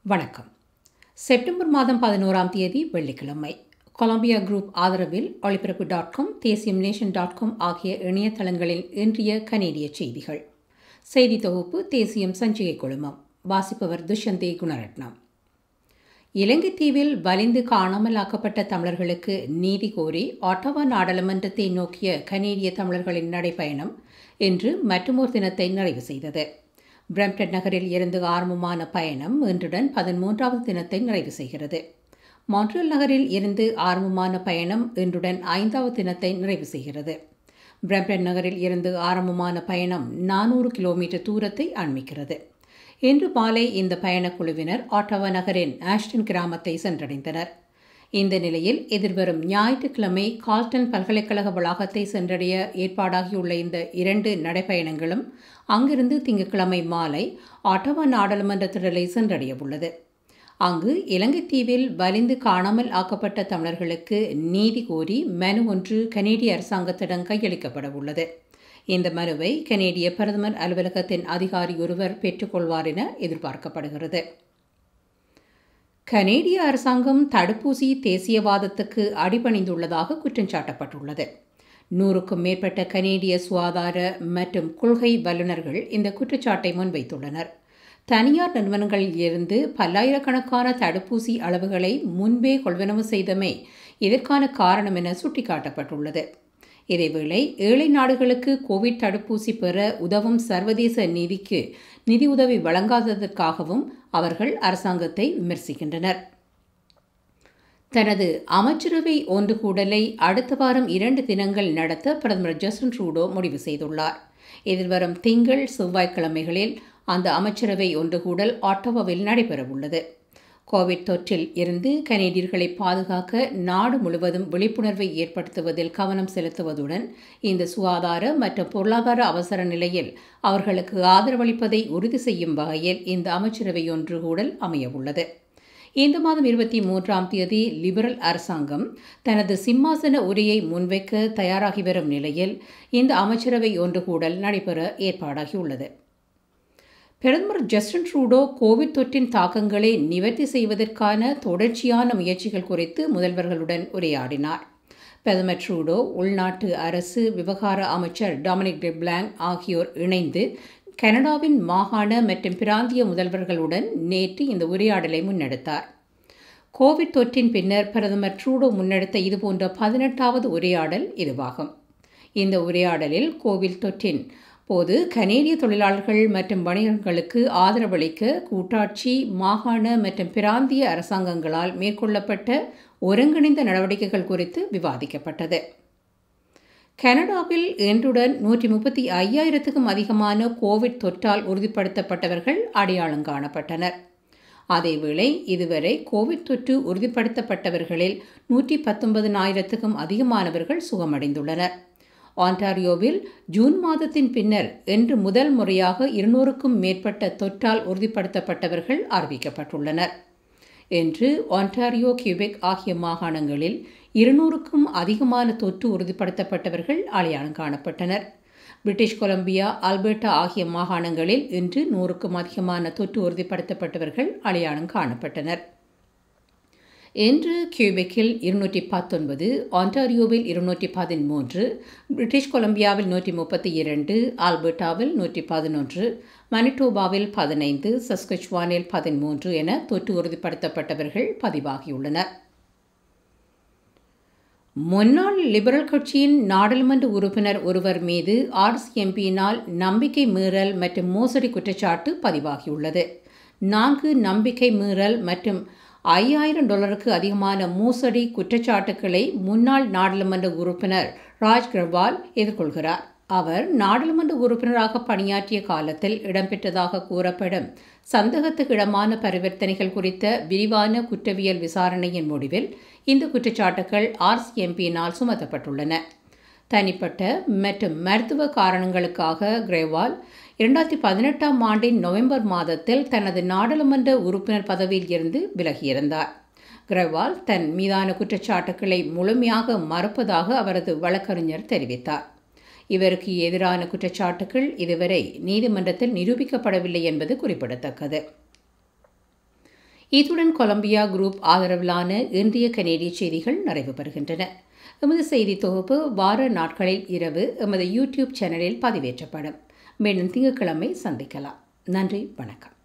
வணக்கம் செப்டம்பர் மாதம் பதினோராம் தேதி வெள்ளிக்கிழமை கொலம்பியா குரூப் ஆதரவில் ஒளிபரப்பு டாட் காம் தேசியம் நேஷன் டாட் காம் ஆகிய இணையதளங்களில் இன்றைய கனேடிய செய்திகள் செய்தி தொகுப்பு தேசியம் சஞ்சிகை குழுமம் வாசிப்பவர் துஷந்தே குணரட்னம் இலங்கை தீவில் வலிந்து காணாமலாக்கப்பட்ட தமிழர்களுக்கு நீதி கோரி ஆட்டவா நாடாளுமன்றத்தை நோக்கிய கனேடிய தமிழர்களின் நடைப்பயணம் இன்று மற்றுமோர் தினத்தை நிறைவு செய்தது பிரம்டன் நகரில் இருந்து ஆரம்பமான பயணம் இன்றுடன் பதிமூன்றாவது தினத்தை நிறைவு செய்கிறது மான்ட்ரியல் நகரில் இருந்து ஆரம்பமான பயணம் இன்றுடன் ஐந்தாவது தினத்தை நிறைவு செய்கிறது பிரம்டன் நகரில் இருந்து ஆரம்பமான பயணம் நானூறு கிலோமீட்டர் தூரத்தை அண்மிக்கிறது இன்று மாலை இந்த பயணக்குழுவினர் ஆட்டவா நகரின் ஆஷ்டன் கிராமத்தை சென்றடைந்தனர் இந்த நிலையில் எதிர்வரும் ஞாயிற்றுக்கிழமை கால்டன் பல்கலைக்கழக வளாகத்தை சென்றடைய ஏற்பாடாகியுள்ள இந்த இரண்டு நடைப்பயணங்களும் அங்கிருந்து திங்கட்கிழமை மாலை ஆட்டவா நாடாளுமன்ற திடலை சென்றடைய உள்ளது அங்கு இலங்கை தீவில் வலிந்து காணாமல் ஆக்கப்பட்ட தமிழர்களுக்கு நீதி கோரி மனு ஒன்று கனேடிய அரசாங்கத்திடம் கையளிக்கப்பட உள்ளது இந்த மனுவை கனேடிய பிரதமர் அலுவலகத்தின் அதிகாரி ஒருவர் பெற்றுக்கொள்வார் என எதிர்பார்க்கப்படுகிறது கனேடிய அரசாங்கம் தடுப்பூசி தேசியவாதத்துக்கு அடிபணிந்துள்ளதாக குற்றம் சாட்டப்பட்டுள்ளது நூறுக்கும் மேற்பட்ட கனேடிய சுகாதார மற்றும் கொள்கை வல்லுநர்கள் இந்த குற்றச்சாட்டை முன்வைத்துள்ளனர் தனியார் நிறுவனங்களில் இருந்து பல்லாயிரக்கணக்கான தடுப்பூசி அளவுகளை முன்பே கொள்வனவு செய்தமை இதற்கான காரணம் என சுட்டிக்காட்டப்பட்டுள்ளது இதேவேளை ஏழை நாடுகளுக்கு கோவிட் தடுப்பூசி பெற உதவும் சர்வதேச நிதிக்கு நிதியுதவி வழங்காததற்காகவும் அவர்கள் அரசாங்கத்தை விமர்சிக்கின்றனர் தனது அமைச்சரவை ஒன்று கூடலை அடுத்த வாரம் இரண்டு தினங்கள் நடத்த பிரதமர் ஜஸ்டின் ட்ரூடோ முடிவு செய்துள்ளார் எதிர்வரும் திங்கள் செவ்வாய்க்கிழமைகளில் அந்த அமைச்சரவை ஒன்று கூடல் ஆட்டோவாவில் நடைபெறவுள்ளது கோவிட் தொற்றில் இருந்து கனேடியர்களை பாதுகாக்க நாடு முழுவதும் விழிப்புணர்வை ஏற்படுத்துவதில் கவனம் செலுத்துவதுடன் இந்த சுகாதார மற்றும் பொருளாதார அவசர நிலையில் அவர்களுக்கு ஆதரவளிப்பதை உறுதி செய்யும் வகையில் இந்த அமைச்சரவை ஒன்று கூடல் அமையவுள்ளது இந்த மாதம் இருபத்தி மூன்றாம் தேதி லிபரல் அரசாங்கம் தனது சிம்மாசன உரையை முன்வைக்க தயாராகி வரும் நிலையில் இந்த அமைச்சரவை ஒன்று கூடல் நடைபெற ஏற்பாடாகியுள்ளது பிரதமர் ஜஸ்டின் ட்ரூடோ கோவிட் தொற்றின் தாக்கங்களை நிவர்த்தி செய்வதற்கான தொடர்ச்சியான முயற்சிகள் குறித்து முதல்வர்களுடன் உரையாடினார் பிரதமர் ட்ரூடோ உள்நாட்டு அரசு விவகார அமைச்சர் டாமினிக் டெப்லாங் ஆகியோர் இணைந்து கனடாவின் மாகாண மற்றும் பிராந்திய முதல்வர்களுடன் நேற்று இந்த உரையாடலை முன்னெடுத்தார் கோவிட் தொற்றின் பின்னர் பிரதமர் ட்ரூடோ முன்னெடுத்த இதுபோன்ற பதினெட்டாவது உரையாடல் இதுவாகும் இந்த உரையாடலில் கோவிட் தொற்றின் போது கனேடிய தொழிலாளர்கள் மற்றும் வணிகர்களுக்கு ஆதரவளிக்க கூட்டாட்சி மாகாண மற்றும் பிராந்திய அரசாங்கங்களால் மேற்கொள்ளப்பட்ட ஒருங்கிணைந்த நடவடிக்கைகள் குறித்து விவாதிக்கப்பட்டது கனடாவில் இன்றுடன் நூற்றி முப்பத்தி ஐயாயிரத்துக்கும் அதிகமான கோவிட் தொற்றால் உறுதிப்படுத்தப்பட்டவர்கள் அடையாளம் காணப்பட்டனர் அதேவேளை இதுவரை கோவிட் தொற்று உறுதிப்படுத்தப்பட்டவர்களில் நூற்றி பத்தொன்பதினாயிரத்துக்கும் அதிகமானவர்கள் சுகமடைந்துள்ளனர் ஆன்டாரியோவில் ஜூன் மாதத்தின் பின்னர் இன்று முதல் முறையாக இருநூறுக்கும் மேற்பட்ட தொற்றால் உறுதிப்படுத்தப்பட்டவர்கள் அறிவிக்கப்பட்டுள்ளனர் என்று ஒன்டாரியோ கியூபெக் ஆகிய மாகாணங்களில் இருநூறுக்கும் அதிகமான தொற்று உறுதிப்படுத்தப்பட்டவர்கள் அடையாளம் காணப்பட்டனர் பிரிட்டிஷ் கொலம்பியா அல்பர்டா ஆகிய மாகாணங்களில் இன்று நூறுக்கும் அதிகமான தொற்று உறுதிப்படுத்தப்பட்டவர்கள் அடையாளம் காணப்பட்டனர் இன்று கியூபெக்கில் இருநூற்றி பத்தொன்பது ஆன்டாரியோவில் இருநூற்றி பதிமூன்று பிரிட்டிஷ் கொலம்பியாவில் நூற்றி முப்பத்தி இரண்டு ஆல்பர்டாவில் நூற்றி பதினொன்று மனிடோபாவில் பதினைந்து சஸ்கச்வானில் பதிமூன்று என தொற்று உறுதிப்படுத்தப்பட்டவர்கள் பதிவாகியுள்ளனர் முன்னாள் லிபரல் கட்சியின் நாடாளுமன்ற உறுப்பினர் ஒருவர் மீது ஆர்சிஎம்பியினால் நம்பிக்கை மீறல் மற்றும் மோசடி குற்றச்சாட்டு பதிவாகியுள்ளது நான்கு நம்பிக்கை மீறல் மற்றும் ஐயாயிரம் டாலருக்கு அதிகமான மோசடி குற்றச்சாட்டுக்களை முன்னாள் நாடாளுமன்ற உறுப்பினர் ராஜ் கிரவால் எதிர்கொள்கிறார் அவர் நாடாளுமன்ற உறுப்பினராக பணியாற்றிய காலத்தில் இடம்பெற்றதாக கூறப்படும் சந்தேகத்துக்கிடமான பரிவர்த்தனைகள் குறித்த விரிவான குற்றவியல் விசாரணையின் முடிவில் இந்த குற்றச்சாட்டுகள் ஆர்சிஎம்பியினால் சுமத்தப்பட்டுள்ளன தனிப்பட்ட மற்றும் மருத்துவ காரணங்களுக்காக கிரேவால் இரண்டாயிரத்தி பதினெட்டாம் ஆண்டின் நவம்பர் மாதத்தில் தனது நாடாளுமன்ற உறுப்பினர் பதவியில் இருந்து விலகியிருந்தார் கிரவால் தன் மீதான குற்றச்சாட்டுக்களை முழுமையாக மறுப்பதாக அவரது வழக்கறிஞர் தெரிவித்தார் இவருக்கு எதிரான குற்றச்சாட்டுகள் இதுவரை நீதிமன்றத்தில் நிரூபிக்கப்படவில்லை என்பது குறிப்பிடத்தக்கது இத்துடன் கொலம்பியா குரூப் ஆதரவிலான இன்றைய கனேடிய செய்திகள் நிறைவு பெறுகின்றன எமது செய்தி தொகுப்பு வார நாட்களில் இரவு எமது யூடியூப் சேனலில் பதிவேற்றப்படும் மீண்டும் திங்கட்கிழமை சந்திக்கலாம் நன்றி வணக்கம்